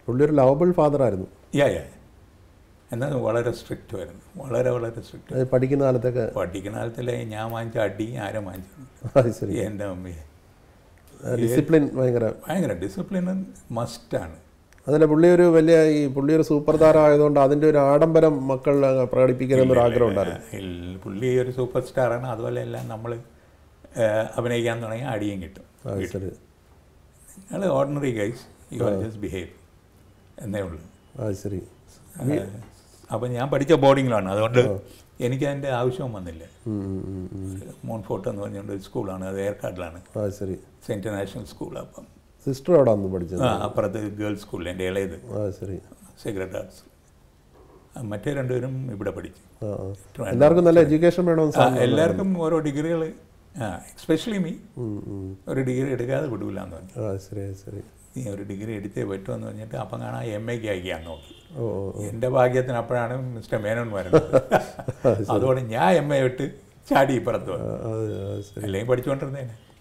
പുള്ളി ഒരു lovable father ആയിരുന്നു യാ യാ എന്നാൽ വളരെ സ്ട്രിക്റ്റ് ആയിരുന്നു വളരെ വളരെ സ്ട്രിക്റ്റ് അത് പഠിക്കുന്ന കാലത്തൊക്കെ പഠിക്കുന്ന കാലത്തിലെ ഞാൻ വാങ്ങിച്ച അടി ആരും വാങ്ങിച്ചു അത് ശരി എൻ്റെ അമ്മയെ ഡിസിപ്ലിൻ ഭയങ്കര ഭയങ്കര ഡിസിപ്ലിൻ മസ്റ്റാണ് അതല്ല പുള്ളി ഒരു വലിയ ഈ പുള്ളി ഒരു സൂപ്പർ താരം ആയതുകൊണ്ട് അതിൻ്റെ ഒരു ആഡംബരം മക്കൾ പ്രകടിപ്പിക്കണമെന്നൊരു ആഗ്രഹം ഉണ്ടായിരുന്നു പുള്ളി ഒരു സൂപ്പർ സ്റ്റാറാണ് അതുപോലെ എല്ലാം നമ്മൾ അഭിനയിക്കാൻ തുടങ്ങി അടിയും കിട്ടും അത് ശരി നിങ്ങൾ ordinary guys you are just behave എന്നേ ഉള്ളൂ അത് ശരി അപ്പം ഞാൻ പഠിച്ച ബോർഡിങ്ങിലാണ് അതുകൊണ്ട് എനിക്ക് അതിൻ്റെ ആവശ്യവും വന്നില്ല ഉം, ഉം, ഉം, ഉം. മോൺഫോർട്ട് എന്ന് പറഞ്ഞുകൊണ്ട് ഒരു സ്കൂളാണ് അത് ഏർക്കാട്ടിലാണ് അത് ശരി സെൻറ്റ് നാഷണൽ സ്കൂൾ അപ്പം സിസ്റ്റർ അവിടെ അന്ന് പഠിച്ചത് ആ അപ്പുറത്ത് ഗേൾസ് സ്കൂളിൽ എൻ്റെ ഇളയത് അത് ശരി സീക്രട്ട് ആർട്സ് മറ്റേ രണ്ടുപേരും ഇവിടെ പഠിച്ചു ആ ആ. എല്ലാവർക്കും നല്ല എഡ്യൂക്കേഷൻ വേണമെന്ന് ആ, സാർ എല്ലാവർക്കും ഓരോ ഡിഗ്രികൾ ആ എക്സ്പെഷ്യലി മീ ഉം, ഉം. ഒരു ഡിഗ്രി എടുക്കാതെ വിടൂല എന്ന് പറഞ്ഞു ആ ശരി അത് ശരി നീ ഒരു ഡിഗ്രി എടുത്തേ പറ്റുമെന്ന് പറഞ്ഞിട്ട് അപ്പം കാണാൻ എം എക്ക് അയക്കാൻ നോക്കി ഓ ഓ എൻ്റെ ഭാഗ്യത്തിന് അപ്പോഴാണ് മിസ്റ്റർ മേനോൻ വരുന്നത് അതുകൊണ്ട് ഞാൻ എം എ വിട്ട് ചാടി ഇപ്പുറത്ത് വന്നു ആ, അത് അത് ശരി അല്ലെങ്കിൽ പഠിച്ചുകൊണ്ടിരുന്നേനെ